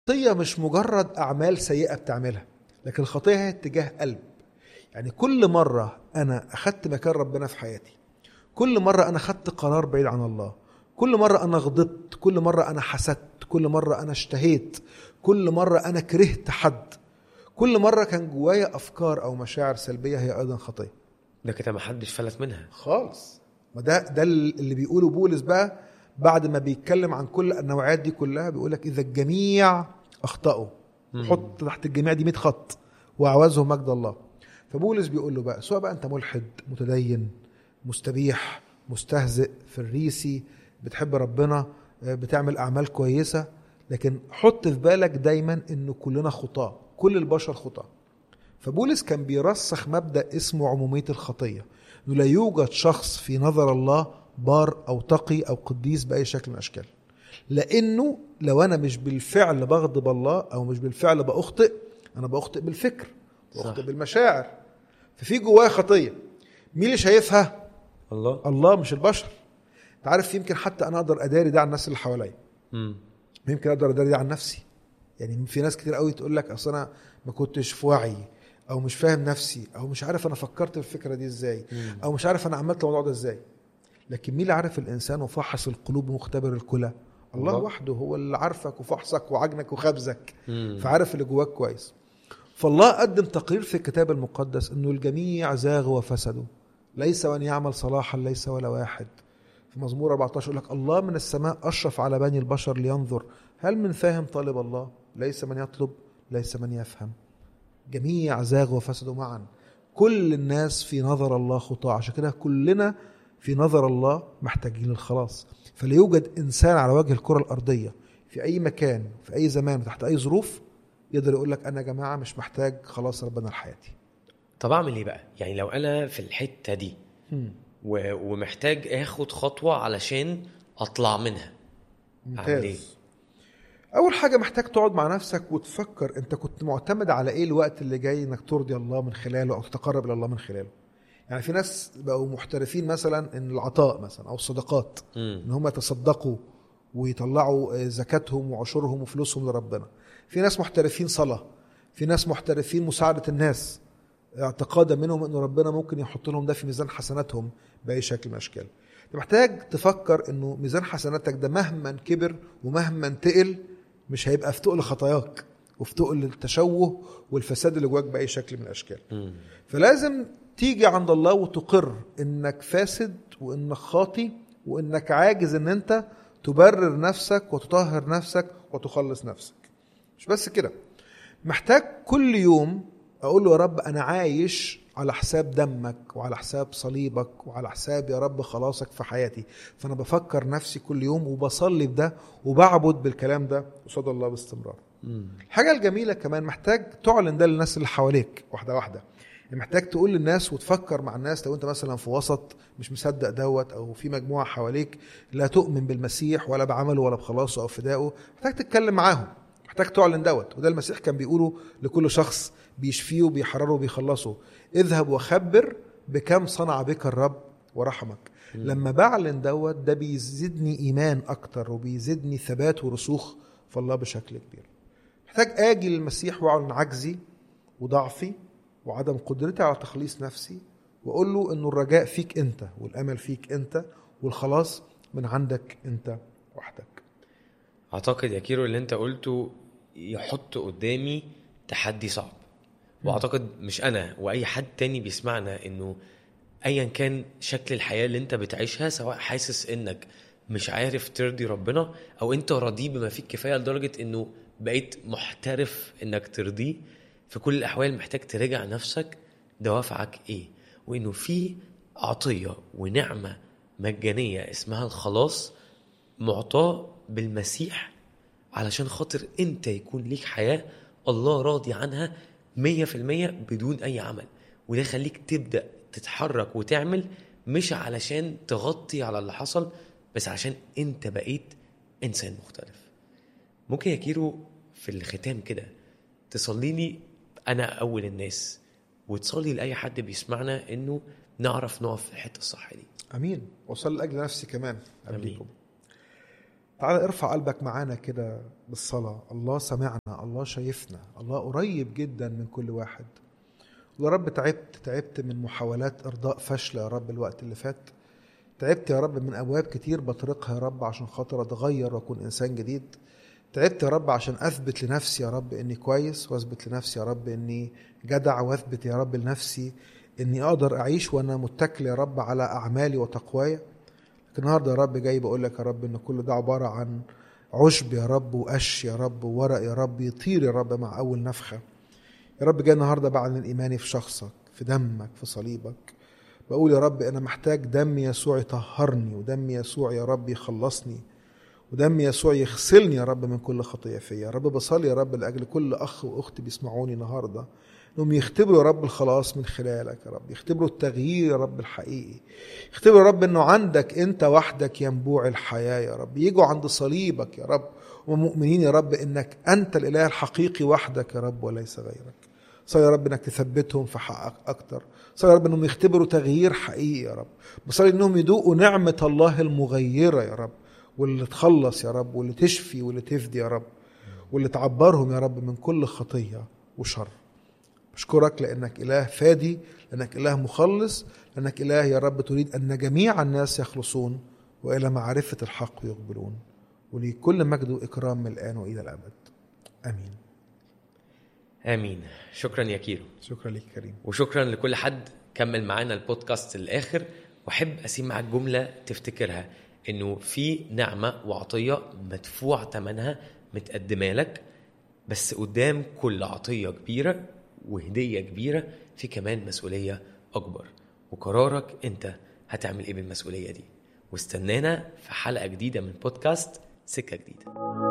الخطيه مش مجرد اعمال سيئه بتعملها لكن الخطيه هي اتجاه قلب يعني كل مره انا اخدت مكان ربنا في حياتي كل مره انا اخدت قرار بعيد عن الله كل مره انا غضبت كل مره انا حسدت كل مره انا اشتهيت كل مره انا كرهت حد كل مره كان جوايا افكار او مشاعر سلبيه هي ايضا خطيه ده كده ما حدش فلت منها خالص ما ده ده اللي بيقوله بولس بقى بعد ما بيتكلم عن كل النوعيات دي كلها بيقول لك اذا الجميع اخطاوا حط تحت الجميع دي 100 خط واعوزهم مجد الله فبولس بيقول له بقى سواء بقى انت ملحد متدين مستبيح مستهزئ فريسي بتحب ربنا بتعمل اعمال كويسه لكن حط في بالك دايما ان كلنا خطاه كل البشر خطاه فبولس كان بيرسخ مبدا اسمه عموميه الخطيه انه لا يوجد شخص في نظر الله بار او تقي او قديس باي شكل من الاشكال لانه لو انا مش بالفعل بغضب الله او مش بالفعل باخطئ انا باخطئ بالفكر باخطئ بالمشاعر ففي جوايا خطيه مين اللي شايفها الله الله مش البشر انت عارف يمكن حتى انا اقدر اداري ده عن الناس اللي حواليا امم يمكن اقدر اداري ده عن نفسي يعني في ناس كتير قوي تقول لك اصل انا ما كنتش في وعي او مش فاهم نفسي او مش عارف انا فكرت في الفكره دي ازاي او مش عارف انا عملت الموضوع ده ازاي لكن مين اللي عارف الانسان وفحص القلوب ومختبر الكلى الله, الله. وحده هو اللي عارفك وفحصك وعجنك وخبزك مم. فعارف اللي جواك كويس فالله قدم تقرير في الكتاب المقدس انه الجميع زاغوا وفسدوا ليس من يعمل صلاحا ليس ولا واحد في مزمور 14 يقول لك الله من السماء اشرف على بني البشر لينظر هل من فاهم طالب الله ليس من يطلب ليس من يفهم جميع زاغوا وفسدوا معا كل الناس في نظر الله خطاة عشان كده كلنا في نظر الله محتاجين الخلاص فلا يوجد انسان على وجه الكره الارضيه في اي مكان في اي زمان تحت اي ظروف يقدر يقول لك انا يا جماعه مش محتاج خلاص ربنا لحياتي طب اعمل ايه بقى يعني لو انا في الحته دي و... ومحتاج اخد خطوه علشان اطلع منها اعمل ايه ممتاز اول حاجه محتاج تقعد مع نفسك وتفكر انت كنت معتمد على ايه الوقت اللي جاي انك ترضي الله من خلاله او تتقرب الى الله من خلاله يعني في ناس بقوا محترفين مثلا ان العطاء مثلا او الصدقات مم. ان هم يتصدقوا ويطلعوا آه، زكاتهم وعشورهم وفلوسهم لربنا في ناس محترفين صلاة في ناس محترفين مساعدة الناس اعتقادا منهم ان ربنا ممكن يحط لهم ده في ميزان حسناتهم باي شكل من الاشكال انت محتاج تفكر انه ميزان حسناتك ده مهما كبر ومهما تقل مش هيبقى في تقل خطاياك وفي تقل التشوه والفساد اللي جواك باي شكل من الاشكال مم. فلازم تيجي عند الله وتقر انك فاسد وانك خاطي وانك عاجز ان انت تبرر نفسك وتطهر نفسك وتخلص نفسك مش بس كده محتاج كل يوم اقول له يا رب انا عايش على حساب دمك وعلى حساب صليبك وعلى حساب يا رب خلاصك في حياتي فانا بفكر نفسي كل يوم وبصلي بده وبعبد بالكلام ده قصاد الله باستمرار مم. الحاجة الجميلة كمان محتاج تعلن ده للناس اللي حواليك واحدة واحدة يعني محتاج تقول للناس وتفكر مع الناس لو انت مثلا في وسط مش مصدق دوت او في مجموعة حواليك لا تؤمن بالمسيح ولا بعمله ولا بخلاصه او فدائه محتاج تتكلم معاهم محتاج تعلن دوت وده المسيح كان بيقوله لكل شخص بيشفيه وبيحرره وبيخلصه اذهب وخبر بكم صنع بك الرب ورحمك لما بعلن دوت ده بيزيدني ايمان اكتر وبيزيدني ثبات ورسوخ في الله بشكل كبير محتاج اجي للمسيح واعلن عجزي وضعفي وعدم قدرتي على تخليص نفسي واقول له انه الرجاء فيك انت والامل فيك انت والخلاص من عندك انت وحدك اعتقد يا كيرو اللي انت قلته يحط قدامي تحدي صعب واعتقد مش انا واي حد تاني بيسمعنا انه ايا كان شكل الحياه اللي انت بتعيشها سواء حاسس انك مش عارف ترضي ربنا او انت راضيه بما فيه الكفايه لدرجه انه بقيت محترف انك ترضيه في كل الاحوال محتاج تراجع نفسك دوافعك ايه وانه في عطيه ونعمه مجانيه اسمها الخلاص معطاه بالمسيح علشان خاطر انت يكون ليك حياه الله راضي عنها مية في المية بدون أي عمل وده يخليك تبدأ تتحرك وتعمل مش علشان تغطي على اللي حصل بس عشان انت بقيت إنسان مختلف ممكن يا كيرو في الختام كده تصلي لي أنا أول الناس وتصلي لأي حد بيسمعنا إنه نعرف نقف في الحتة الصح دي امين وصل لاجل نفسي كمان قبليكم تعال ارفع قلبك معانا كده بالصلاة الله سمعنا الله شايفنا الله قريب جدا من كل واحد يا رب تعبت تعبت من محاولات إرضاء فاشلة يا رب الوقت اللي فات تعبت يا رب من أبواب كتير بطرقها يا رب عشان خاطر أتغير وأكون إنسان جديد تعبت يا رب عشان أثبت لنفسي يا رب إني كويس وأثبت لنفسي يا رب إني جدع وأثبت يا رب لنفسي إني أقدر أعيش وأنا متكل يا رب على أعمالي وتقواي لكن النهارده يا رب جاي بقول لك يا رب إن كل ده عبارة عن عشب يا رب وقش يا رب وورق يا رب يطير يا رب مع أول نفخة يا رب جاي النهارده بعلن إيماني في شخصك في دمك في صليبك بقول يا رب أنا محتاج دم يسوع يطهرني ودم يسوع يا رب يخلصني ودم يسوع يغسلني يا رب من كل خطيه فيا يا رب بصلي يا رب لاجل كل اخ واخت بيسمعوني النهارده انهم يختبروا يا رب الخلاص من خلالك يا رب يختبروا التغيير يا رب الحقيقي يختبروا يا رب انه عندك انت وحدك ينبوع الحياه يا رب يجوا عند صليبك يا رب ومؤمنين يا رب انك انت الاله الحقيقي وحدك يا رب وليس غيرك صلي يا رب انك تثبتهم في حقك اكتر صلي يا رب انهم يختبروا تغيير حقيقي يا رب بصلي انهم يذوقوا نعمه الله المغيره يا رب واللي تخلص يا رب واللي تشفي واللي تفدي يا رب واللي تعبرهم يا رب من كل خطيه وشر بشكرك لانك اله فادي لانك اله مخلص لانك اله يا رب تريد ان جميع الناس يخلصون والى معرفه الحق يقبلون ولكل مجد واكرام من الان والى الابد امين امين شكرا يا كيرو شكرا لك كريم وشكرا لكل حد كمل معانا البودكاست للاخر واحب اسيب معاك جمله تفتكرها انه في نعمه وعطيه مدفوع ثمنها متقدمه لك بس قدام كل عطيه كبيره وهديه كبيره في كمان مسؤوليه اكبر وقرارك انت هتعمل ايه بالمسؤوليه دي واستنانا في حلقه جديده من بودكاست سكه جديده